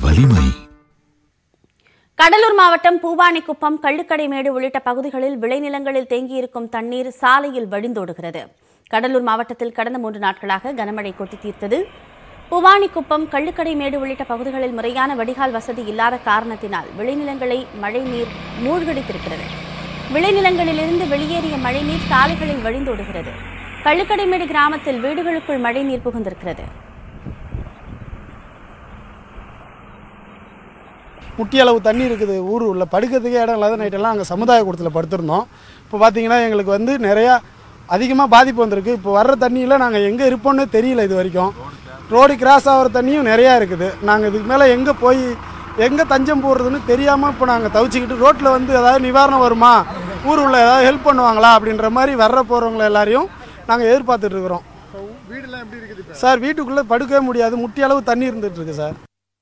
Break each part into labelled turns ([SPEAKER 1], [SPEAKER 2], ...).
[SPEAKER 1] வலிமை
[SPEAKER 2] கடலூர் மாவட்டம் பூவானிக்குப்பம் கள்ளுக்கடைமேடு உள்ளிட்ட பகுதிகளில் விளைநிலங்களில் தேங்கியிருக்கும் தண்ணீர் சாலையில் வழிந்தோடுகிறது கடலூர் மாவட்டத்தில் கடந்த மூன்று நாட்களாக கனமழை கொட்டி தீர்த்தது பூவானிக்குப்பம் கள்ளுக்கடைமேடு உள்ளிட்ட பகுதிகளில் முறையான வடிகால் வசதி இல்லாத காரணத்தினால் விளைநிலங்களை மழைநீர் மூழ்கடித்திருக்கிறது விளைநிலங்களிலிருந்து வெளியேறிய மழைநீர் சாலைகளில் வழிந்தோடுகிறது கள்ளுக்கடைமேடு கிராமத்தில் வீடுகளுக்குள் மழைநீர் புகுந்திருக்கிறது
[SPEAKER 3] முட்டி அளவு தண்ணி இருக்குது ஊர் உள்ள படுக்கிறதுக்கே இடம் இல்லாத நைட்டெல்லாம் அங்கே சமுதாய கூடத்தில் படுத்திருந்தோம் இப்போ பார்த்தீங்கன்னா எங்களுக்கு வந்து நிறையா அதிகமாக பாதிப்பு வந்திருக்கு இப்போ வர்ற தண்ணியில் நாங்கள் எங்கே இருப்போம்னே தெரியல இது வரைக்கும் ரோடு கிராஸ் ஆகிற தண்ணியும் நிறையா இருக்குது நாங்கள் இதுக்கு மேலே எங்கே போய் எங்கே தஞ்சம் போடுறதுன்னு தெரியாமல் இப்போ நாங்கள் தவிச்சிக்கிட்டு ரோட்டில் வந்து ஏதாவது நிவாரணம் வருமா ஊர் உள்ள ஏதாவது ஹெல்ப் பண்ணுவாங்களா அப்படின்ற மாதிரி வர்ற போகிறவங்கள எல்லாரையும் நாங்கள் எதிர்பார்த்துட்டு இருக்கிறோம் சார் வீட்டுக்குள்ளே படுக்கவே முடியாது முட்டி அளவு தண்ணி இருந்துட்டு இருக்கு சார்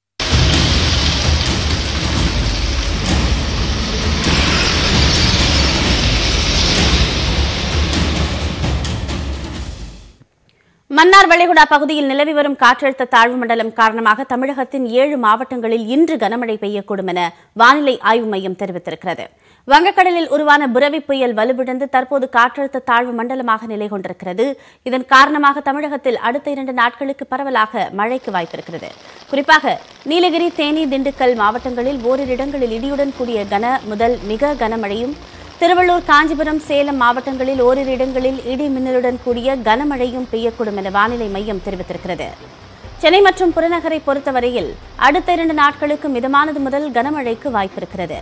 [SPEAKER 2] மன்னார் வளைகுடா பகுதியில் நிலவி வரும் காற்றழுத்த தாழ்வு மண்டலம் காரணமாக தமிழகத்தின் ஏழு மாவட்டங்களில் இன்று கனமழை பெய்யக்கூடும் என வானிலை ஆய்வு மையம் தெரிவித்திருக்கிறது வங்கக்கடலில் உருவான புரவி புயல் வலுவிழந்து தற்போது காற்றழுத்த தாழ்வு மண்டலமாக நிலை கொண்டிருக்கிறது இதன் காரணமாக தமிழகத்தில் அடுத்த இரண்டு நாட்களுக்கு பரவலாக மழைக்கு வாய்ப்பிருக்கிறது குறிப்பாக நீலகிரி தேனி திண்டுக்கல் மாவட்டங்களில் ஓரிரு இடங்களில் இடியுடன் கூடிய கன முதல் மிக கனமழையும் திருவள்ளூர் காஞ்சிபுரம் சேலம் மாவட்டங்களில் ஓரிரு இடங்களில் இடி மின்னலுடன் கூடிய கனமழையும் பெய்யக்கூடும் என வானிலை மையம் தெரிவித்திருக்கிறது சென்னை மற்றும் புறநகரை பொறுத்தவரையில் அடுத்த இரண்டு நாட்களுக்கு மிதமானது முதல் கனமழைக்கு வாய்ப்பிருக்கிறது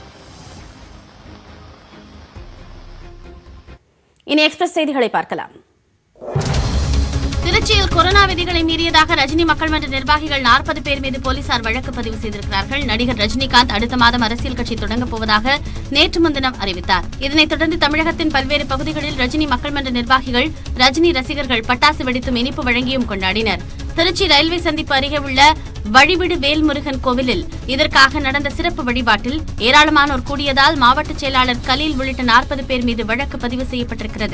[SPEAKER 2] இனி எக்ஸ்பிரஸ் செய்திகளை பார்க்கலாம் திருச்சியில் கொரோனா விதிகளை மீறியதாக ரஜினி மக்கள் மன்ற நிர்வாகிகள் நாற்பது பேர் மீது போலீசார் வழக்கு பதிவு செய்திருக்கிறார்கள் நடிகர் ரஜினிகாந்த் அடுத்த மாதம் அரசியல் கட்சி தொடங்கப் போவதாக நேற்று முன்தினம் அறிவித்தார் இதனைத் தொடர்ந்து தமிழகத்தின் பல்வேறு பகுதிகளில் ரஜினி மக்கள் மன்ற நிர்வாகிகள் ரஜினி ரசிகர்கள் பட்டாசு வெடித்தும் இனிப்பு வழங்கியும் கொண்டாடினர் திருச்சி ரயில்வே சந்திப்பு அருகே உள்ள வழிவிடு வேல்முருகன் கோவிலில் இதற்காக நடந்த சிறப்பு வழிபாட்டில் ஏராளமானோர் கூடியதால் மாவட்ட செயலாளர் கலீல் உள்ளிட்ட நாற்பது பேர் மீது வழக்கு பதிவு செய்யப்பட்டிருக்கிறது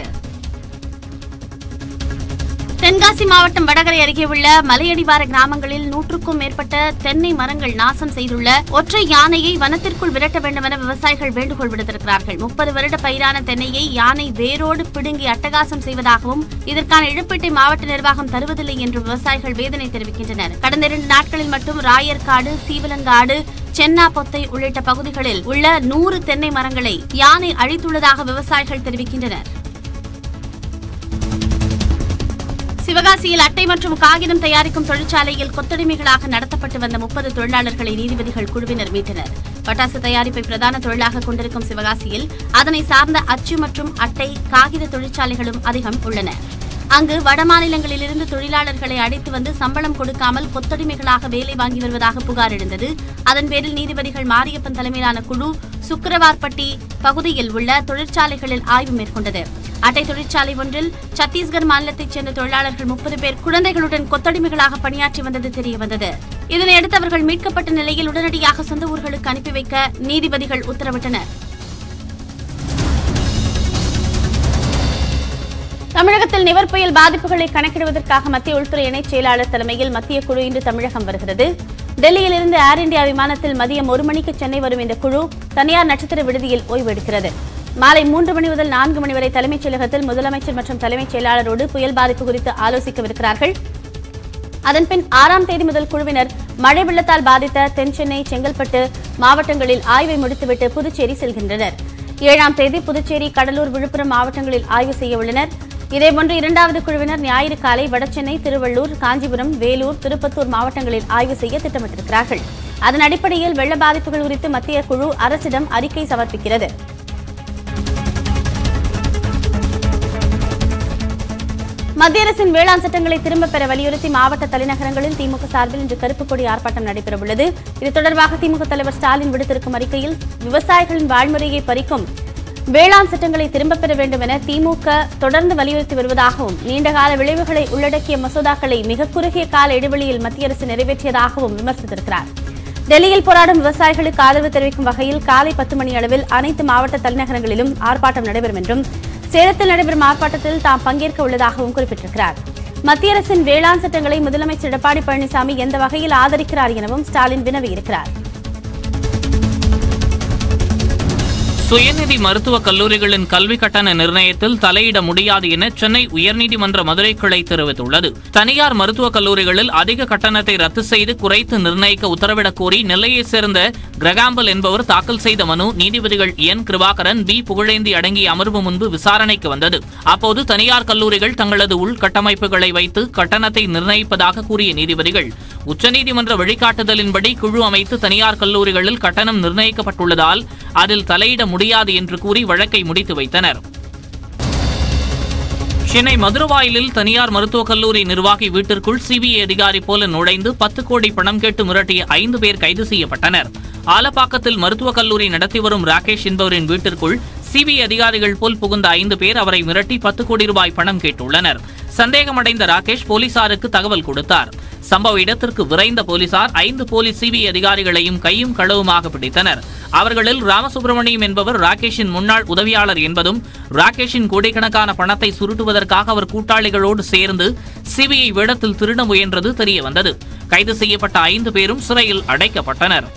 [SPEAKER 2] தென்காசி மாவட்டம் வடகரை அருகே உள்ள மலையடிவார கிராமங்களில் நூற்றுக்கும் மேற்பட்ட தென்னை மரங்கள் நாசம் செய்துள்ள ஒற்றை யானையை வனத்திற்குள் விரட்ட வேண்டும் என விவசாயிகள் வேண்டுகோள் விடுத்திருக்கிறார்கள் முப்பது வருட பயிரான தென்னையை யானை வேரோடு பிடுங்கி அட்டகாசம் செய்வதாகவும் இதற்கான இழப்பீட்டை மாவட்ட நிர்வாகம் தருவதில்லை என்று விவசாயிகள் வேதனை தெரிவிக்கின்றனர் கடந்த இரண்டு நாட்களில் மட்டும் ராயர்காடு சீவலங்காடு சென்னா பொத்தை உள்ளிட்ட பகுதிகளில் உள்ள நூறு தென்னை மரங்களை யானை அழித்துள்ளதாக விவசாயிகள் தெரிவிக்கின்றனர் சிவகாசியில் அட்டை மற்றும் காகிதம் தயாரிக்கும் தொழிற்சாலையில் கொத்தடிமைகளாக நடத்தப்பட்டு வந்த முப்பது தொழிலாளர்களை நீதிபதிகள் குழுவினர் மீட்டனர் பட்டாசு தயாரிப்பை பிரதான தொழிலாக கொண்டிருக்கும் சிவகாசியில் அதனை சார்ந்த அச்சு மற்றும் அட்டை காகித தொழிற்சாலைகளும் அதிகம் உள்ளன அங்கு வடமாநிலங்களிலிருந்து தொழிலாளர்களை அழைத்து வந்து சம்பளம் கொடுக்காமல் கொத்தடிமைகளாக வேலை வாங்கி வருவதாக புகார் எழுந்தது அதன் பேரில் நீதிபதிகள் மாரியப்பன் தலைமையிலான குழு சுக்கிரவார்பட்டி பகுதியில் உள்ள தொழிற்சாலைகளில் ஆய்வு மேற்கொண்டது அட்டை தொழிற்சாலை ஒன்றில் சத்தீஸ்கர் மாநிலத்தைச் சேர்ந்த தொழிலாளர்கள் முப்பது பேர் குழந்தைகளுடன் கொத்தடிமைகளாக பணியாற்றி வந்தது தெரியவந்தது இதனையடுத்து அவர்கள் மீட்கப்பட்ட நிலையில் உடனடியாக சொந்த ஊர்களுக்கு அனுப்பி வைக்க நீதிபதிகள் உத்தரவிட்டனர் தமிழகத்தில் நிவர் புயல் பாதிப்புகளை கணக்கிடுவதற்காக மத்திய உள்துறை இணைச் செயலாளர் தலைமையில் மத்திய குழு இன்று தமிழகம் வருகிறது டெல்லியிலிருந்து ஏர் இந்தியா விமானத்தில் மதியம் ஒரு மணிக்கு சென்னை வரும் இந்த குழு தனியார் நட்சத்திர விடுதியில் ஓய்வு எடுக்கிறது மாலை மூன்று மணி முதல் நான்கு மணி வரை தலைமைச் செயலகத்தில் முதலமைச்சர் மற்றும் தலைமைச் செயலாளரோடு புயல் பாதிப்பு குறித்து ஆலோசிக்கவிருக்கிறார்கள் அதன்பின் ஆறாம் தேதி முதல் குழுவினர் மழை வெள்ளத்தால் பாதித்த தென் சென்னை செங்கல்பட்டு மாவட்டங்களில் ஆய்வை முடித்துவிட்டு புதுச்சேரி செல்கின்றனர் ஏழாம் தேதி புதுச்சேரி கடலூர் விழுப்புரம் மாவட்டங்களில் ஆய்வு செய்ய உள்ளனர் இதேபோன்று இரண்டாவது குழுவினர் ஞாயிறு காலை வடசென்னை திருவள்ளூர் காஞ்சிபுரம் வேலூர் திருப்பத்தூர் மாவட்டங்களில் ஆய்வு செய்ய திட்டமிட்டிருக்கிறார்கள் அதன் அடிப்படையில் வெள்ள பாதிப்புகள் குறித்து மத்திய குழு அரசிடம் அறிக்கை சமர்ப்பிக்கிறது மத்திய அரசின் வேளாண் சட்டங்களை திரும்பப் பெற வலியுறுத்தி மாவட்ட தலைநகரங்களில் திமுக சார்பில் இன்று கருப்பு கொடி ஆர்ப்பாட்டம் நடைபெறவுள்ளது இது தொடர்பாக திமுக தலைவர் ஸ்டாலின் விடுத்திருக்கும் அறிக்கையில் விவசாயிகளின் வாழ்முறையை பறிக்கும் வேளாண் சட்டங்களை திரும்பப் பெற வேண்டும் என திமுக தொடர்ந்து வலியுறுத்தி வருவதாகவும் நீண்டகால விளைவுகளை உள்ளடக்கிய மசோதாக்களை மிக குறுகிய கால இடைவெளியில் மத்திய அரசு நிறைவேற்றியதாகவும் விமர்சித்திருக்கிறார் டெல்லியில் போராடும் விவசாயிகளுக்கு ஆதரவு தெரிவிக்கும் வகையில் காலை பத்து மணி அளவில் அனைத்து மாவட்ட தலைநகரங்களிலும் ஆர்ப்பாட்டம் நடைபெறும் என்றும் சேலத்தில் நடைபெறும் ஆர்ப்பாட்டத்தில் தாம் பங்கேற்க உள்ளதாகவும் குறிப்பிட்டிருக்கிறார் மத்திய அரசின் வேளாண் சட்டங்களை முதலமைச்சர் எடப்பாடி பழனிசாமி எந்த வகையில் ஆதரிக்கிறார் எனவும் ஸ்டாலின் வினவியிருக்கிறார்
[SPEAKER 1] சுயநிதி மருத்துவக் கல்லூரிகளின் கல்வி கட்டண நிர்ணயத்தில் தலையிட முடியாது என சென்னை உயர்நீதிமன்ற மதுரை கிளை தெரிவித்துள்ளது தனியார் மருத்துவக் கல்லூரிகளில் அதிக கட்டணத்தை ரத்து செய்து குறைத்து நிர்ணயிக்க உத்தரவிடக் கோரி நெல்லையைச் சேர்ந்த கிரகாம்பல் என்பவர் தாக்கல் செய்த மனு நீதிபதிகள் என் கிருபாகரன் பி புகழேந்தி அடங்கிய அமர்வு முன்பு விசாரணைக்கு வந்தது அப்போது தனியார் கல்லூரிகள் தங்களது உள்கட்டமைப்புகளை வைத்து கட்டணத்தை நிர்ணயிப்பதாக கூறிய நீதிபதிகள் உச்சநீதிமன்ற வழிகாட்டுதலின்படி குழு அமைத்து தனியார் கல்லூரிகளில் கட்டணம் நிர்ணயிக்கப்பட்டுள்ளதால் அதில் தலையிட முடியாது என்று கூறி வழக்கை முடித்து வைத்தனர் சென்னை மதுரவாயிலில் தனியார் மருத்துவக் கல்லூரி நிர்வாகி வீட்டிற்குள் சிபிஐ அதிகாரி போல நுழைந்து பத்து கோடி பணம் கேட்டு மிரட்டிய ஐந்து பேர் கைது செய்யப்பட்டனர் ஆலப்பாக்கத்தில் மருத்துவக் கல்லூரி நடத்தி வரும் ராகேஷ் என்பவரின் வீட்டிற்குள் சிபிஐ அதிகாரிகள் போல் புகுந்த ஐந்து பேர் அவரை மிரட்டி பத்து கோடி ரூபாய் பணம் கேட்டுள்ளனர் சந்தேகமடைந்த ராகேஷ் போலீசாருக்கு தகவல் கொடுத்தார் சம்பவ இடத்திற்கு விரைந்த போலீசார் ஐந்து போலீஸ் சிபிஐ அதிகாரிகளையும் கையும் களவுமாக பிடித்தனர் அவர்களில் ராமசுப்பிரமணியம் என்பவர் ராகேஷின் முன்னாள் உதவியாளர் என்பதும் ராகேஷின் கோடிக்கணக்கான பணத்தை சுருட்டுவதற்காக அவர் கூட்டாளிகளோடு சேர்ந்து சிபிஐ வேடத்தில் திருட முயன்றது தெரியவந்தது கைது செய்யப்பட்ட ஐந்து பேரும் சிறையில் அடைக்கப்பட்டனர்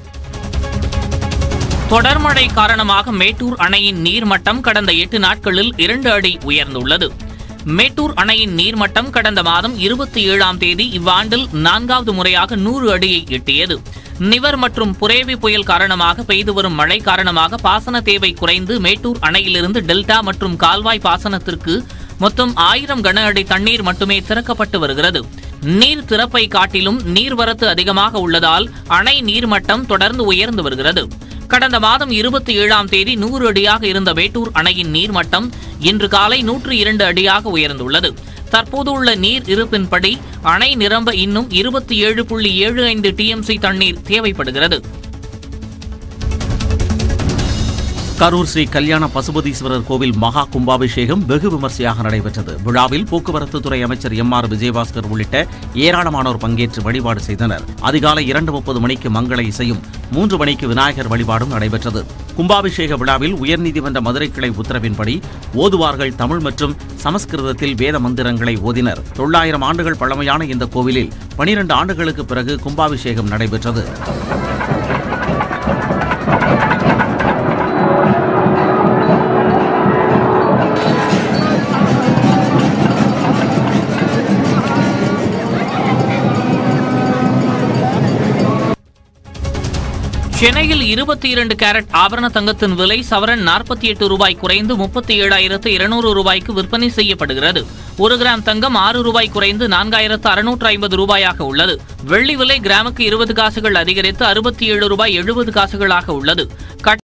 [SPEAKER 1] தொடர்மழை காரணமாக மேட்டூர் அணையின் நீர்மட்டம் கடந்த எட்டு நாட்களில் இரண்டு அடி உயர்ந்துள்ளது மேட்டூர் அணையின் நீர்மட்டம் கடந்த மாதம் இருபத்தி ஏழாம் தேதி இவ்வாண்டில் நான்காவது முறையாக நூறு அடியை எட்டியது நிவர் மற்றும் புரேவி புயல் காரணமாக பெய்து வரும் மழை காரணமாக பாசன தேவை குறைந்து மேட்டூர் அணையிலிருந்து டெல்டா மற்றும் கால்வாய் பாசனத்திற்கு மொத்தம் ஆயிரம் கன அடி தண்ணீர் மட்டுமே திறக்கப்பட்டு வருகிறது நீர் திறப்பை காட்டிலும் நீர்வரத்து அதிகமாக உள்ளதால் அணை நீர்மட்டம் தொடர்ந்து உயர்ந்து வருகிறது கடந்த மாதம் இருபத்தி ஏழாம் தேதி நூறு அடியாக இருந்த வேட்டூர் அணையின் நீர்மட்டம் இன்று காலை நூற்று இரண்டு அடியாக உயர்ந்துள்ளது தற்போது உள்ள நீர் இருப்பின்படி அணை நிரம்ப இன்னும் இருபத்தி ஏழு புள்ளி ஏழு ஐந்து டிஎம்சி தண்ணீர் தேவைப்படுகிறது
[SPEAKER 4] கரூர் ஸ்ரீ கல்யாண பசுபதீஸ்வரர் கோவில் மகா கும்பாபிஷேகம் வெகு விமர்சையாக நடைபெற்றது விழாவில் போக்குவரத்து துறை அமைச்சர் எம் ஆர் விஜயபாஸ்கர் உள்ளிட்ட ஏராளமானோர் பங்கேற்று வழிபாடு செய்தனர் அதிகாலை இரண்டு முப்பது மணிக்கு மங்கள இசையும் மூன்று மணிக்கு விநாயகர் வழிபாடும் நடைபெற்றது கும்பாபிஷேக விழாவில் உயர்நீதிமன்ற மதுரை கிளை உத்தரவின்படி ஓதுவார்கள் தமிழ் மற்றும் சமஸ்கிருதத்தில் வேத மந்திரங்களை ஓதினர் தொள்ளாயிரம் ஆண்டுகள் பழமையான இந்த கோவிலில் பனிரெண்டு ஆண்டுகளுக்கு பிறகு கும்பாபிஷேகம் நடைபெற்றது
[SPEAKER 1] சென்னையில் இருபத்தி இரண்டு கேரட் ஆபரண தங்கத்தின் விலை சவரன் நாற்பத்தி எட்டு ரூபாய் குறைந்து முப்பத்தி ஏழாயிரத்து இருநூறு ரூபாய்க்கு விற்பனை செய்யப்படுகிறது ஒரு கிராம் தங்கம் ஆறு ரூபாய் குறைந்து நான்காயிரத்து அறுநூற்று ஐம்பது ரூபாயாக உள்ளது வெள்ளி விலை கிராமுக்கு இருபது காசுகள் அதிகரித்து அறுபத்தி ஏழு ரூபாய் எழுபது காசுகளாக உள்ளது கட்-